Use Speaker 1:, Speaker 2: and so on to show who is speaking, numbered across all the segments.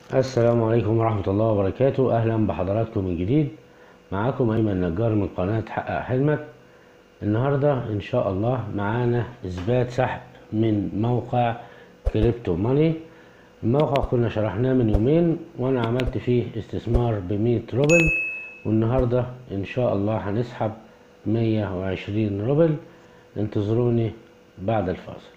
Speaker 1: السلام عليكم ورحمة الله وبركاته أهلا بحضراتكم من جديد معاكم أيمن نجار من قناة حقق حلمك النهاردة إن شاء الله معانا إثبات سحب من موقع كريبتو ماني الموقع كنا شرحناه من يومين وأنا عملت فيه استثمار بمية روبل والنهاردة إن شاء الله هنسحب مية وعشرين روبل انتظروني بعد الفاصل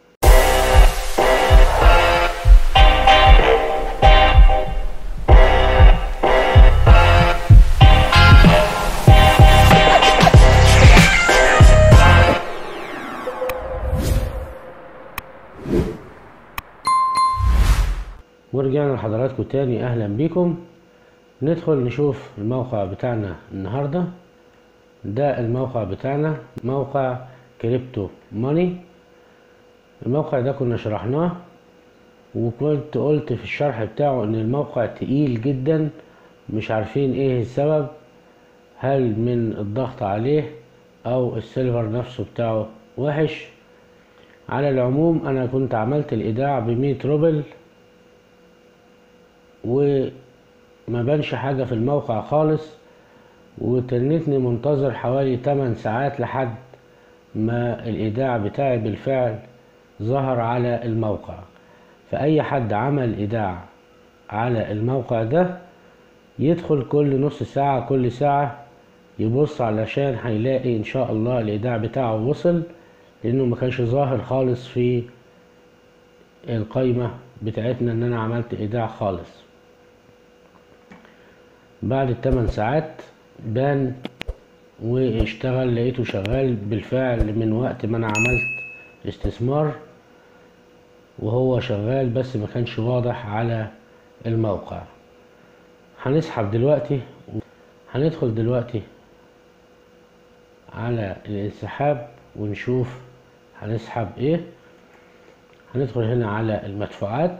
Speaker 1: ورجعنا لحضراتكم تاني اهلا بيكم ندخل نشوف الموقع بتاعنا النهارده ده الموقع بتاعنا موقع كريبتو ماني الموقع ده كنا شرحناه وكنت قلت في الشرح بتاعه ان الموقع تقيل جدا مش عارفين ايه السبب هل من الضغط عليه او السيلفر نفسه بتاعه وحش على العموم انا كنت عملت الايداع بمية روبل وما بانش حاجة في الموقع خالص وتنتني منتظر حوالي 8 ساعات لحد ما الايداع بتاعي بالفعل ظهر على الموقع فأي حد عمل ايداع على الموقع ده يدخل كل نص ساعة كل ساعة يبص علشان هيلاقي ان شاء الله الايداع بتاعه وصل لانه ما كانش ظاهر خالص في القايمة بتاعتنا ان انا عملت ايداع خالص بعد الثمان ساعات بان واشتغل لقيته شغال بالفعل من وقت ما انا عملت استثمار وهو شغال بس ما كانش واضح على الموقع هنسحب دلوقتي هندخل دلوقتي على الانسحاب ونشوف هنسحب ايه هندخل هنا على المدفوعات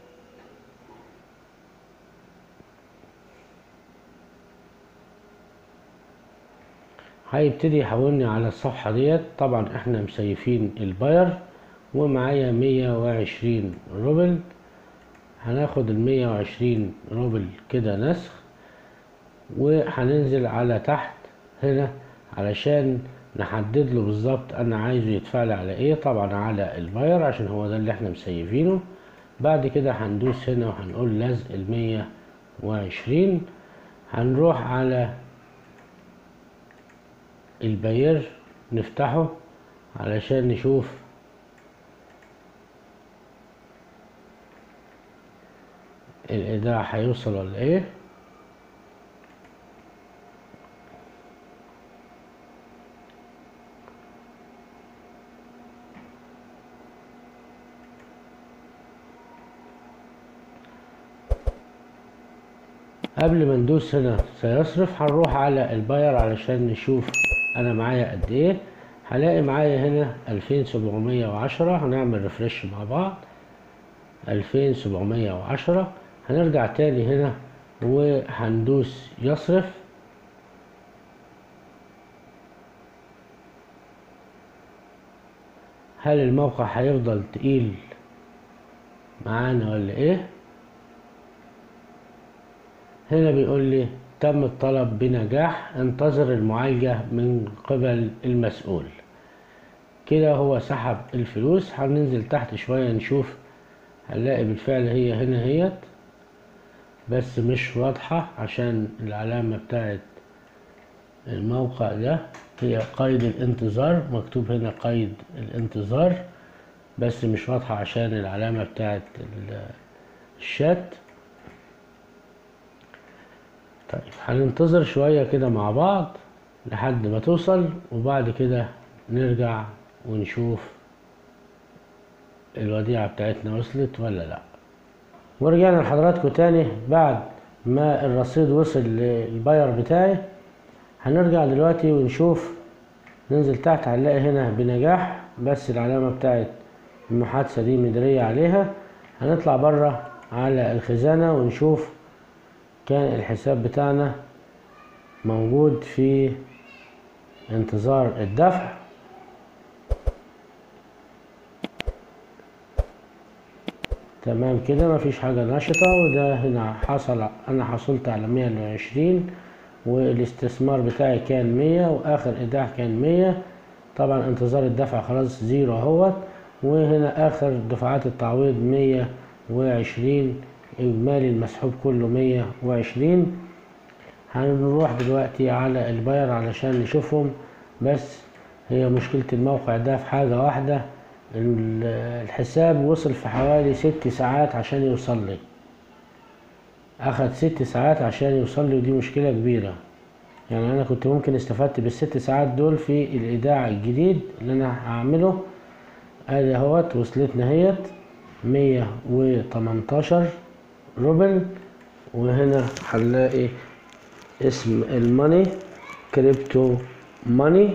Speaker 1: هيبتدي يحولني على الصفحة ديت طبعا احنا مسيفين الباير ومعايا مية وعشرين روبل هناخد المية وعشرين روبل كده نسخ وهننزل على تحت هنا علشان نحدد له بالظبط انا عايزه يدفع لي على ايه طبعا على الباير عشان هو ده اللي احنا مسيفينه بعد كده هندوس هنا وهنقول لزق المية وعشرين هنروح على الباير نفتحه علشان نشوف الايداع هيوصل ولا ايه قبل ما ندوس هنا سيصرف هنروح على الباير علشان نشوف انا معايا قد ايه هلاقي معايا هنا الفين سبعمية وعشرة هنعمل ريفرش مع بعض الفين سبعمية وعشرة هنرجع تاني هنا وهندوس يصرف هل الموقع هيفضل تقيل معانا ولا ايه هنا بيقول لي تم الطلب بنجاح انتظر المعالجة من قبل المسؤول كده هو سحب الفلوس هننزل تحت شوية نشوف هنلاقي بالفعل هي هنا هيت بس مش واضحة عشان العلامة بتاعت الموقع ده هي قيد الانتظار مكتوب هنا قيد الانتظار بس مش واضحة عشان العلامة بتاعت الشات طيب هننتظر شوية كده مع بعض لحد ما توصل وبعد كده نرجع ونشوف الوديعة بتاعتنا وصلت ولا لا ورجعنا لحضراتكم تاني بعد ما الرصيد وصل للباير بتاعي هنرجع دلوقتي ونشوف ننزل تحت هنلاقي هنا بنجاح بس العلامة بتاعت المحادثة دي مدرية عليها هنطلع بره على الخزانة ونشوف كان الحساب بتاعنا موجود في انتظار الدفع تمام كده مفيش حاجة نشطة وده هنا حصل انا حصلت على مية وعشرين والاستثمار بتاعي كان مية واخر ايداع كان مية طبعا انتظار الدفع خلاص زيرو اهوت وهنا اخر دفعات التعويض مية وعشرين اجمالي المسحوب كله مية وعشرين هنروح دلوقتي على الباير علشان نشوفهم بس هي مشكلة الموقع ده في حاجة واحدة ال- الحساب وصل في حوالي ست ساعات عشان يوصل لي أخد ست ساعات عشان يوصل لي ودي مشكلة كبيرة يعني أنا كنت ممكن استفدت بالست ساعات دول في الإيداع الجديد اللي أنا هعمله ادي اهوت وصلتنا اهيت مية وتمنتاشر روبل وهنا هنلاقي اسم الماني كريبتو ماني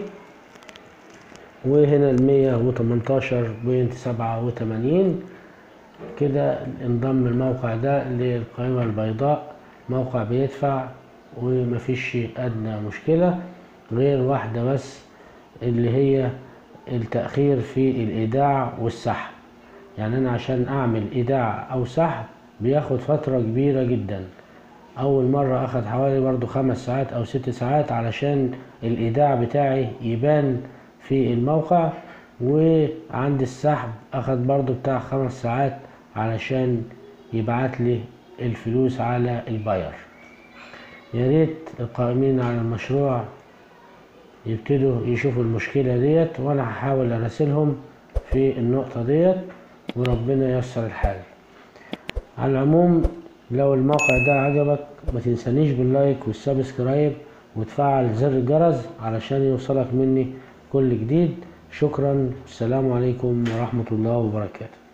Speaker 1: وهنا المية وتمنتاشر بوينت سبعة وتمانين كده انضم الموقع ده للقائمة البيضاء موقع بيدفع ومفيش أدنى مشكلة غير واحدة بس اللي هي التأخير في الإيداع والسحب يعني أنا عشان أعمل إيداع أو سحب بياخد فترة كبيرة جدا أول مرة أخد حوالي برضو خمس ساعات أو ست ساعات علشان الإيداع بتاعي يبان في الموقع وعند السحب أخد برضو بتاع خمس ساعات علشان يبعت لي الفلوس على الباير يا ريت القائمين على المشروع يبتدوا يشوفوا المشكلة ديت وأنا هحاول أراسلهم في النقطة ديت وربنا ييسر الحال على العموم لو الموقع ده عجبك ما تنسانيش باللايك والسبسكرايب وتفعل زر الجرس علشان يوصلك مني كل جديد شكرا السلام عليكم ورحمة الله وبركاته